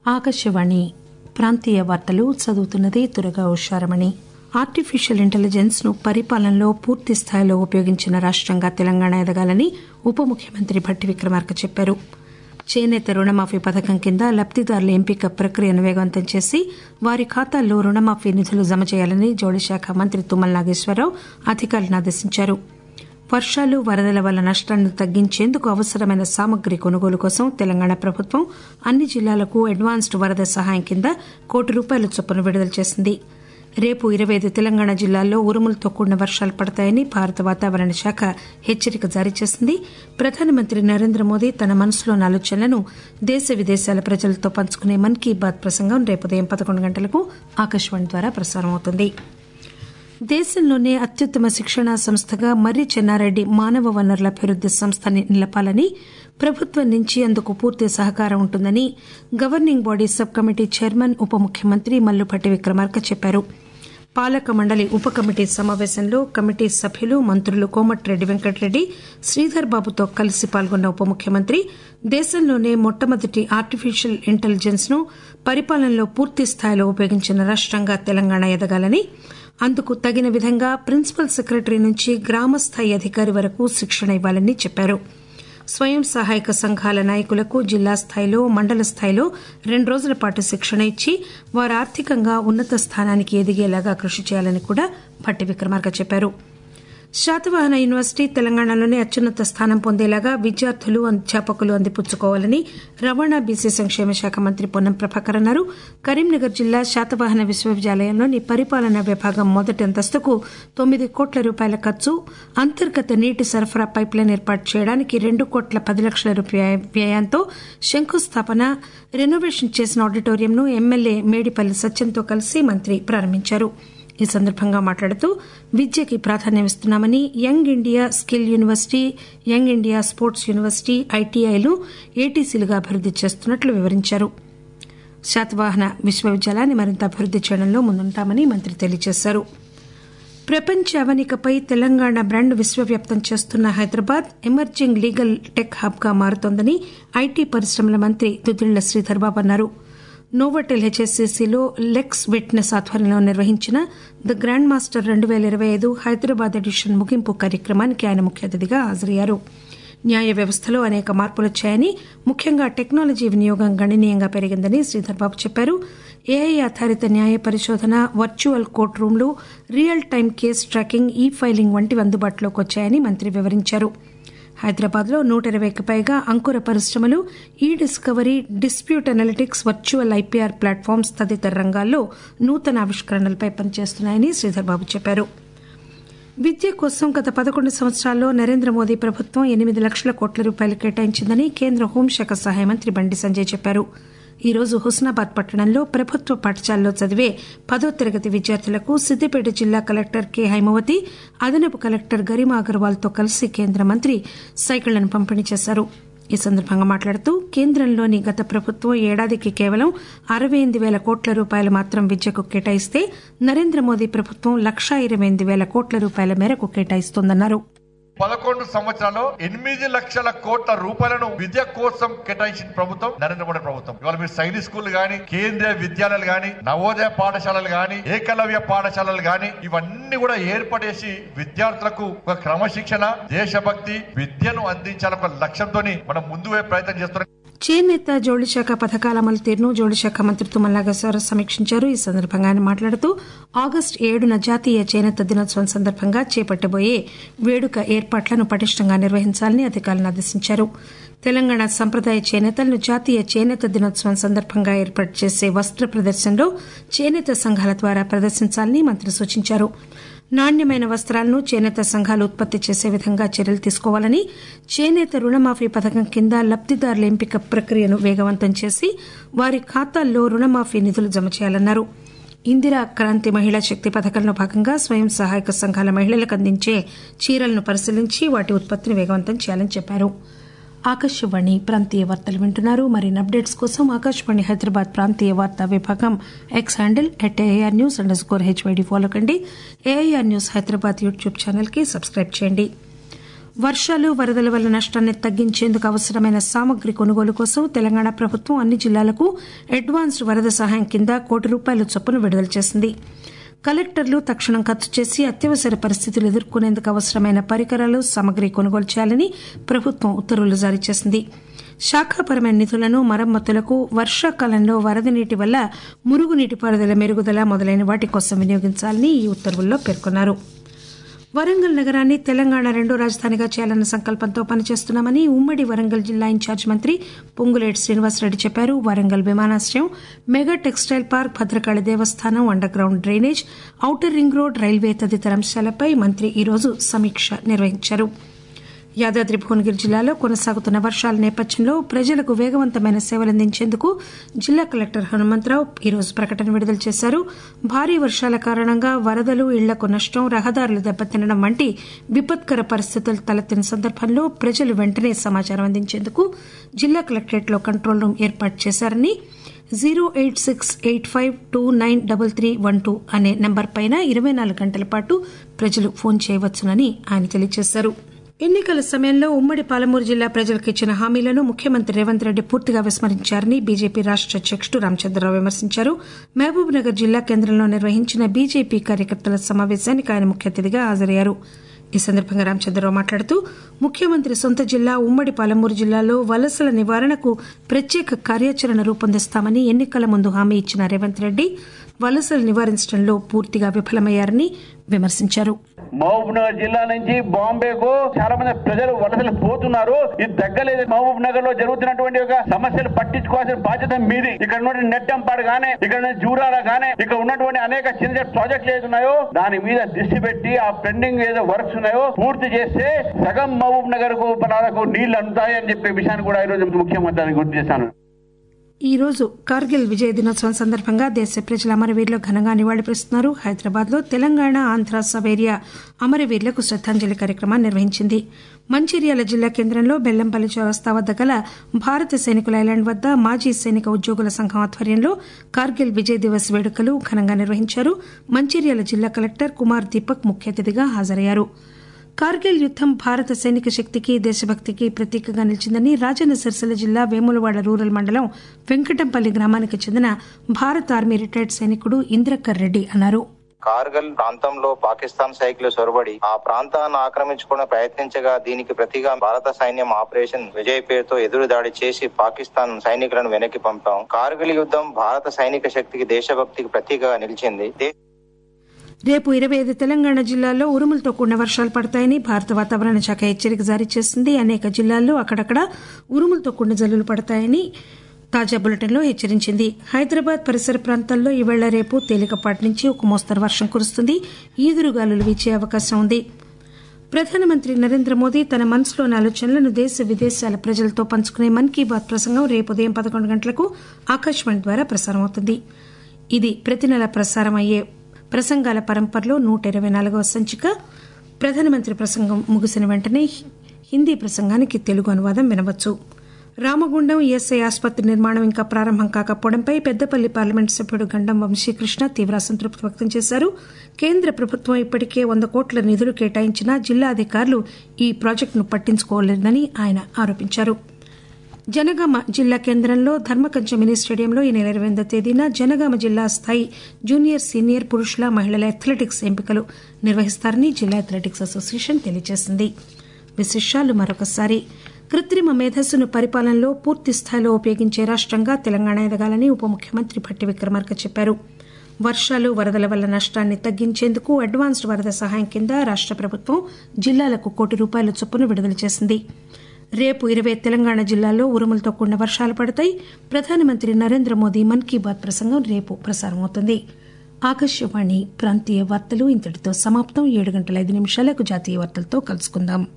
ఆకాశవాణి ప్రాంతీయ వార్తలు చదువుతున్నది దుర్గా ఉషారమణి ఆర్టిఫిషియల్ ఇంటెలిజెన్స్ ను పరిపాలనలో పూర్తి స్థాయిలో ఉపయోగించిన రాష్టంగా తెలంగాణ ఎదగాలని ఉప ముఖ్యమంత్రి భట్టి విక్రమార్క చెప్పారు చేనేత రుణమాఫీ పథకం కింద లబ్దిదారుల ఎంపిక ప్రక్రియను వేగవంతం చేసి వారి ఖాతాల్లో రుణమాఫీ నిధులు జమ చేయాలని జౌళిశాఖ మంత్రి తుమ్మల నాగేశ్వరరావు అధికారులను ఆదేశించారు వర్షాలు వరదల వల్ల నష్టాలను తగ్గించేందుకు అవసరమైన సామగ్రి కొనుగోలు కోసం తెలంగాణ ప్రభుత్వం అన్ని జిల్లాలకు అడ్వాన్స్డ్ వరద సహాయం కింద కోటి రూపాయల చొప్పున విడుదల చేసింది రేపు ఇరవై ఐదు తెలంగాణ జిల్లాల్లో ఉరుములతో కూడిన వర్షాలు పడతాయని భారత వాతావరణ శాఖ హెచ్చరిక జారీ చేసింది ప్రధానమంత్రి నరేంద్ర మోదీ తన మనసులోని ఆలోచనలను దేశ విదేశాల ప్రజలతో పంచుకునే మన్ కీ బాత్ ప్రసంగం రేపు ఉదయం పదకొండు గంటలకు ఆకాశవాణి ద్వారా ప్రసారమవుతుంది దేశంలోనే అత్యుత్తమ శిక్షణా సంస్థగా మర్రి చెన్నారెడ్డి మానవ వనరుల అభివృద్ది సంస్థని నిలపాలని ప్రభుత్వం నుంచి అందుకు పూర్తి సహకారం ఉంటుందని governing body sub committee chairman ఉప ముఖ్యమంత్రి మల్లుపట్టి విక్రమార్క చెప్పారు పాలక మండలి ఉప కమిటీ సమావేశంలో కమిటీ సభ్యులు మంత్రులు కోమటిరెడ్డి వెంకటరెడ్డి శ్రీధర్ బాబుతో కలిసి పాల్గొన్న ఉప ముఖ్యమంత్రి దేశంలోనే మొట్టమొదటి ఆర్టిఫిషియల్ ఇంటెలిజెన్స్ ను పరిపాలనలో పూర్తి స్థాయిలో ఉపయోగించిన రాష్టంగా తెలంగాణ ఎదగాలని అందుకు తగిన విధంగా ప్రిన్సిపల్ సెక్రటరీ నుంచి గ్రామస్థాయి అధికారి వరకు శిక్షణ ఇవ్వాలని చెప్పారు స్వయం సహాయక సంఘాల నాయకులకు జిల్లా స్థాయిలో మండల స్థాయిలో రెండు రోజుల పాటు శిక్షణ ఇచ్చి వారు ఆర్థికంగా ఉన్నత స్థానానికి ఎదిగేలాగా కృషి చేయాలని కూడా భట్టి విక్రమార్క చెప్పారు శాతవాహన యూనివర్సిటీ తెలంగాణలోనే అత్యున్నత స్థానం పొందేలాగా విద్యార్థులు అధ్యాపకులు అందిపుచ్చుకోవాలని రవాణా బీసీ సంక్షేమ శాఖ మంత్రి పొన్నం ప్రభాకర్ అన్నారు కరీంనగర్ జిల్లా శాతవాహన విశ్వవిద్యాలయంలోని పరిపాలనా విభాగం మొదటి అంతస్తుకు తొమ్మిది కోట్ల రూపాయల ఖర్చు అంతర్గత నీటి సరఫరా పైప్లైన్ ఏర్పాటు చేయడానికి రెండు కోట్ల పది లక్షల రూపాయల వ్యయంతో శంకుస్థాపన రెనోవేషన్ చేసిన ఆడిటోరియంను ఎమ్మెల్యే మేడిపల్లి సత్యంతో కలిసి మంత్రి ప్రారంభించారు ఈ సందర్భంగా మాట్లాడుతూ విద్యకి ప్రాధాన్యమిస్తున్నామని young India skill university young India sports university ఐటీఐలు ఏటీసీలుగా అభివృద్ది చేస్తున్నట్లు వివరించారు శాతవాహన విశ్వవిద్యాలయాన్ని మరింత అభివృద్ది చేయడంలో ముందుంటామని మంత్రి తెలియజేశారు ప్రపంచ అవనికపై తెలంగాణ బ్రాండ్ విశ్వవ్యాప్తం చేస్తున్న Hyderabad emerging legal tech hub గా మారుతోందని ఐటీ పరిశ్రమల మంత్రి దుద్దిళ్ల శ్రీధర్ బాబు అన్నారు నోవటెల్ హెచ్ఎస్సీసీలో లెక్స్ విట్నెస్ ఆధ్వర్యంలో నిర్వహించిన ద గ్రాండ్ మాస్టర్ రెండు పేల ఇరవై ఐదు హైదరాబాద్ ఎడిషన్ ముగింపు కార్యక్రమానికి ఆయన ముఖ్య అతిథిగా హాజరయ్యారు న్యాయ వ్యవస్థలో అనేక మార్పులు వచ్చాయని ముఖ్యంగా టెక్నాలజీ వినియోగం గణనీయంగా పెరిగిందని శ్రీధర్ బాబు చెప్పారు ఏఐ ఆధారిత న్యాయ పరిశోధన వర్చువల్ కోర్టు రూంలు real time case tracking E filing వంటివి అందుబాటులోకి వచ్చాయని మంత్రి వివరించారు హైదరాబాద్ లో నూట ఇరవైకి పైగా అంకుర పరిశ్రమలు E discovery dispute analytics virtual IPR platforms తదితర రంగాల్లో నూతన ఆవిష్కరణలపై పనిచేస్తున్నాయని శ్రీధర్ బాబు చెప్పారు విద్య కోసం గత పదకొండు సంవత్సరాల్లో నరేంద్ర మోదీ ప్రభుత్వం ఎనిమిది లక్షల కోట్ల రూపాయలు కేటాయించిందని కేంద్ర హోంశాఖ సహాయ మంత్రి బండి సంజయ్ చెప్పారు ఈ రోజు హుస్నాబాద్ పట్టణంలో ప్రభుత్వ పాఠశాలలో చదివే పదో తరగతి విద్యార్థులకు సిద్దిపేట జిల్లా కలెక్టర్ కె హైమవతి అదనపు కలెక్టర్ గరిమా అగర్వాల్ తో కలిసి కేంద్ర మంత్రి సైకిళ్లను పంపిణీ చేశారు ఈ సందర్భంగా మాట్లాడుతూ కేంద్రంలోని గత ప్రభుత్వం ఏడాదికి కేవలం అరవై ఎనిమిది పేల కోట్ల రూపాయలు మాత్రం విద్యకు కేటాయిస్తే నరేంద్ర మోదీ ప్రభుత్వం లక్షా ఇరవై ఎనిమిది పేల కోట్ల రూపాయల మేరకు కేటాయిస్తోందన్నారు పదకొండు సంవత్సరాల్లో ఎనిమిది లక్షల కోట్ల రూపాయలను విద్య కోసం కేటాయించిన ప్రభుత్వం నరేంద్ర మోడీ ప్రభుత్వం ఇవాళ మీరు సైనిక్ స్కూల్ గాని కేంద్రీయ విద్యాలయాలు గాని నవోదయ పాఠశాలలు గాని ఏకలవ్య పాఠశాలలు గాని ఇవన్నీ కూడా ఏర్పడేసి విద్యార్థులకు ఒక క్రమశిక్షణ దేశభక్తి విద్యను అందించాలని ఒక లక్ష్యంతో మనం ముందు వైపు ప్రయత్నం చేస్తున్నాం చేనేత జౌళి శాఖ పథకాల అమలు తీరును జౌళి శాఖ మంత్రి తుమ్మల నాగేశ్వరరావు సమీక్షించారు ఈ సందర్భంగా ఆయన మాట్లాడుతూ ఆగస్టు ఏడున జాతీయ చేనేత దినోత్సవం సందర్భంగా చేపట్టబోయే వేడుక ఏర్పాట్లను పటిష్టంగా నిర్వహించాలని అధికారులను ఆదేశించారు తెలంగాణ సంప్రదాయ చేనేతలను జాతీయ చేనేత దినోత్సవం సందర్భంగా ఏర్పాటు చేసే వస్త్ర ప్రదర్శనలో చేనేత సంఘాల ద్వారా ప్రదర్శించాలని మంత్రి సూచించారు నాణ్యమైన వస్త్రాలను చేనేత సంఘాలు ఉత్పత్తి చేసే విధంగా చర్యలు తీసుకోవాలని చేనేత రుణమాఫీ పథకం కింద లబ్దిదారుల ఎంపిక ప్రక్రియను వేగవంతం చేసి వారి ఖాతాల్లో రుణమాఫీ నిధులు జమ చేయాలన్నారు ఇందిరా క్రాంతి మహిళా శక్తి పథకంలో భాగంగా స్వయం సహాయక సంఘాల మహిళలకు అందించే చీరలను పరిశీలించి వాటి ఉత్పత్తిని వేగవంతం చేయాలని చెప్పారు ఆకాశవాణి ప్రాంతీయ వార్తలు వింటున్నారు మరిన్ని అప్డేట్స్ కోసం ఆకాశవాణి హైదరాబాద్ ప్రాంతీయ వార్తా విభాగం X handle at AR news under score HYD follow కండి AIR news Hyderabad YouTube channel కి సబ్స్క్రైబ్ చేయండి వర్షాలు వరదల వల్ల నష్టాన్ని తగ్గించేందుకు అవసరమైన సామగ్రి కొనుగోలు కోసం తెలంగాణ ప్రభుత్వం అన్ని జిల్లాలకు అడ్వాన్స్డ్ వరద సహాయం కింద కోటి రూపాయల చొప్పున విడుదల చేసింది కలెక్టర్లు తక్షణం ఖర్చు చేసి అత్యవసర పరిస్థితులు ఎదుర్కొనేందుకు అవసరమైన పరికరాలు సామగ్రి కొనుగోలు చేయాలని ప్రభుత్వం ఉత్తర్వులు జారీ చేసింది శాఖాపరమైన నిధులను మరమ్మతులకు వర్షాకాలంలో వరద నీటి వల్ల మురుగునీటి పారుదల మెరుగుదల మొదలైన వాటి కోసం వినియోగించాలని ఈ ఉత్తర్వుల్లో పేర్కొన్నారు వరంగల్ నగరాన్ని తెలంగాణ రెండో రాజధానిగా చేయాలన్న సంకల్పంతో పనిచేస్తున్నామని ఉమ్మడి వరంగల్ జిల్లా ఇన్ఛార్జ్ మంత్రి పొంగులేటి శ్రీనివాసరెడ్డి చెప్పారు వరంగల్ విమానాశ్రయం మెగా టెక్స్టైల్ పార్క్ భద్రకాళి దేవస్థానం underground drainage outer ring road railway తదితర అంశాలపై మంత్రి ఈరోజు సమీక్ష నిర్వహించారు యాదాద్రి భువనగిరి జిల్లాలో కొనసాగుతున్న వర్షాల నేపథ్యంలో ప్రజలకు వేగవంతమైన సేవలందించేందుకు జిల్లా కలెక్టర్ హనుమంతరావు ఈరోజు ప్రకటన విడుదల చేశారు భారీ వర్షాల కారణంగా వరదలు ఇళ్లకు నష్టం రహదారులు దెబ్బతినడం వంటి విపత్కర పరిస్థితులు తలెత్తిన సందర్భంలో ప్రజలు వెంటనే సమాచారం అందించేందుకు జిల్లా కలెక్టరేట్లో కంట్రోల్ రూమ్ ఏర్పాటు చేశారని zero eight six eight five two nine double three one two అనే నెంబర్ పైన ఇరవై నాలుగు గంటల పాటు ప్రజలు ఫోన్ చేయవచ్చునని ఆయన తెలియజేశారు ఎన్నికల సమయంలో ఉమ్మడి పాలమూరు జిల్లా ప్రజలకు ఇచ్చిన హామీలను ముఖ్యమంత్రి రేవంత్ రెడ్డి పూర్తిగా విస్మరించారని బీజేపీ రాష్ట అధ్యకుడు రామచంద్రరావు విమర్శించారు మహబూబ్ నగర్ జిల్లా కేంద్రంలో నిర్వహించిన బీజేపీ కార్యకర్తల సమావేశానికి ఆయన ముఖ్య అతిథిగా హాజరయ్యారు ఈ సందర్భంగా రామచంద్రరావు మాట్లాడుతూ ముఖ్యమంత్రి సొంత జిల్లా ఉమ్మడి పాలమూరు జిల్లాలో వలసల నివారణకు ప్రత్యేక కార్యాచరణ రూపొందిస్తామని ఎన్నికల ముందు హామీ ఇచ్చిన రేవంత్ రెడ్డి వలసలు నివారించడంలో పూర్తిగా విఫలమయ్యారని విమర్శించారు మహబూబ్ నగర్ జిల్లా నుంచి బాంబేకు చాలా మంది ప్రజలు వలసలు పోతున్నారు ఇది తగ్గలేదు మహబూబ్ నగర్ లో జరుగుతున్నటువంటి ఒక సమస్యలు పట్టించుకోవాల్సిన బాధ్యత మీది ఇక్కడ ఉన్నటువంటి నెట్టంపాడు గానే ఇక్కడ ఉన్న జూరాల గానే ఇక్కడ ఉన్నటువంటి అనేక చిన్న చిన్న ప్రాజెక్టులు ఏది ఉన్నాయో దాని మీద దృష్టి పెట్టి ఆ పెండింగ్ ఏదో వర్క్స్ ఉన్నాయో పూర్తి చేస్తే సగం మహబూబ్ నగర్ కు పలాలకు నీళ్లు అందుతాయి అని చెప్పే విషయాన్ని కూడా ఈ రోజు ముఖ్యమంత్రి గుర్తు చేశాను ఈ రోజు కార్గిల్ విజయ దినోత్సవం సందర్భంగా దేశ ప్రజల అమరవీరులకు ఘనంగా నివాళులర్పిస్తున్నారు హైదరాబాద్ లో తెలంగాణ ఆంధ్ర సవేరియా అమరవీరులకు శ్రద్దాంజలి కార్యక్రమాన్ని నిర్వహించింది మంచిర్యాల జిల్లా కేంద్రంలో బెల్లంపల్లి చౌరస్తా వద్ద గల భారత సైనికుల ఐలాండ్ వద్ద మాజీ సైనిక ఉద్యోగుల సంఘం ఆధ్వర్యంలో కార్గిల్ విజయ్ దివస్ వేడుకలు ఘనంగా నిర్వహించారు మంచిర్యాల జిల్లా కలెక్టర్ కుమార్ దీపక్ ముఖ్య అతిథిగా హాజరయ్యారు కార్గిల్ యుద్దం భారత సైనిక శక్తికి దేశభక్తికి ప్రతీకగా నిలిచిందని రాజన్న సిరిసిల్ల జిల్లా వేములవాడ రూరల్ మండలం వెంకటంపల్లి గ్రామానికి చెందిన భారత ఆర్మీ రిటైర్డ్ సైనికుడు ఇంద్రకర్ రెడ్డి అన్నారు కార్గల్ ప్రాంతంలో పాకిస్తాన్ సైకిల్ సొరబడి ఆ ప్రాంతాన్ని ఆక్రమించుకునే ప్రయత్నించగా దీనికి ప్రతిగా భారత సైన్యం ఆపరేషన్ విజయ్ పేరుతో ఎదురు దాడి చేసి పాకిస్తాన్ సైనికులను వెనక్కి పంపాం కార్గిల్ యుద్ధం భారత సైనిక శక్తికి దేశభక్తికి ప్రతీకగా నిలిచింది రేపు ఇరవై ఐదు తెలంగాణ జిల్లాల్లో ఉరుములతో కూడిన వర్షాలు పడతాయని భారత వాతావరణ శాఖ హెచ్చరిక జారీ చేసింది అనేక జిల్లాల్లో అక్కడక్కడ ఉరుములతో కూడిన జల్లులు పడతాయని తాజా బులెటిన్లో హెచ్చరించింది హైదరాబాద్ పరిసర ప్రాంతాల్లో ఈవేళ రేపు తేలికపాటి నుంచి ఒక మోస్తరు వర్షం కురుస్తుంది ఈదురుగాలులు వీచే అవకాశం ఉంది ప్రధానమంత్రి నరేంద్ర మోదీ తన మనసులోని ఆలోచనలను దేశ విదేశాల ప్రజలతో పంచుకునే మన్ కీ బాత్ ప్రసంగం రేపు ఉదయం పదకొండు గంటలకు ఆకాశవాణి ద్వారా ప్రసారం అవుతుంది ఇది ప్రతి నెల ప్రసారం అయ్యే ప్రసంగాల పరంపరలో నూట ఇరవై నాలుగవ సంచిక ప్రధానమంత్రి ప్రసంగం ముగిసిన వెంటనే హిందీ ప్రసంగానికి తెలుగు అనువాదం వినవచ్చు రామగుండం ఈఎస్ఐ ఆసుపత్రి నిర్మాణం ఇంకా ప్రారంభం కాకపోవడంపై పెద్దపల్లి పార్లమెంట్ సభ్యుడు గండం వంశీకృష్ణ తీవ్ర అసంతృప్తి వ్యక్తం చేశారు కేంద్ర ప్రభుత్వం ఇప్పటికే వంద కోట్ల నిధులు కేటాయించినా జిల్లా అధికారులు ఈ ప్రాజెక్టును పట్టించుకోలేదని ఆయన ఆరోపించారు జనగామ జిల్లా కేంద్రంలో ధర్మకంచ మినీ స్టేడియంలో ఈ నెల ఇరవై ఎనిమిదో తేదీన జనగామ జిల్లా స్థాయి జూనియర్ సీనియర్ పురుషుల మహిళల అథ్లెటిక్స్ ఎంపికలు నిర్వహిస్తారని జిల్లా అథ్లెటిక్స్ అసోసియేషన్ తెలియజేసింది విశేషాలు మరొకసారి కృత్రిమ మేధస్సును పరిపాలనలో పూర్తి స్థాయిలో ఉపయోగించే రాష్టంగా తెలంగాణ ఎదగాలని ఉప ముఖ్యమంత్రి భట్టి విక్రమార్క చెప్పారు వర్షాలు వరదల వల్ల నష్టాన్ని తగ్గించేందుకు అడ్వాన్స్డ్ వరద సహాయం కింద రాష్ట ప్రభుత్వం జిల్లాలకు కోటి రూపాయల చొప్పున విడుదల చేసింది రేపు ఇరవై తెలంగాణ జిల్లాల్లో ఉరుములతో కూడిన వర్షాలు పడతాయి ప్రధానమంత్రి నరేంద్ర మోదీ మన్ కీ బాత్ ప్రసంగం రేపు ప్రసారమవుతుంది ఆకాశవాణి ప్రాంతీయ వార్తలు ఇంతటితో సమాప్తం ఏడు గంటల ఐదు నిమిషాలకు జాతీయ వార్తలతో కలుసుకుందాం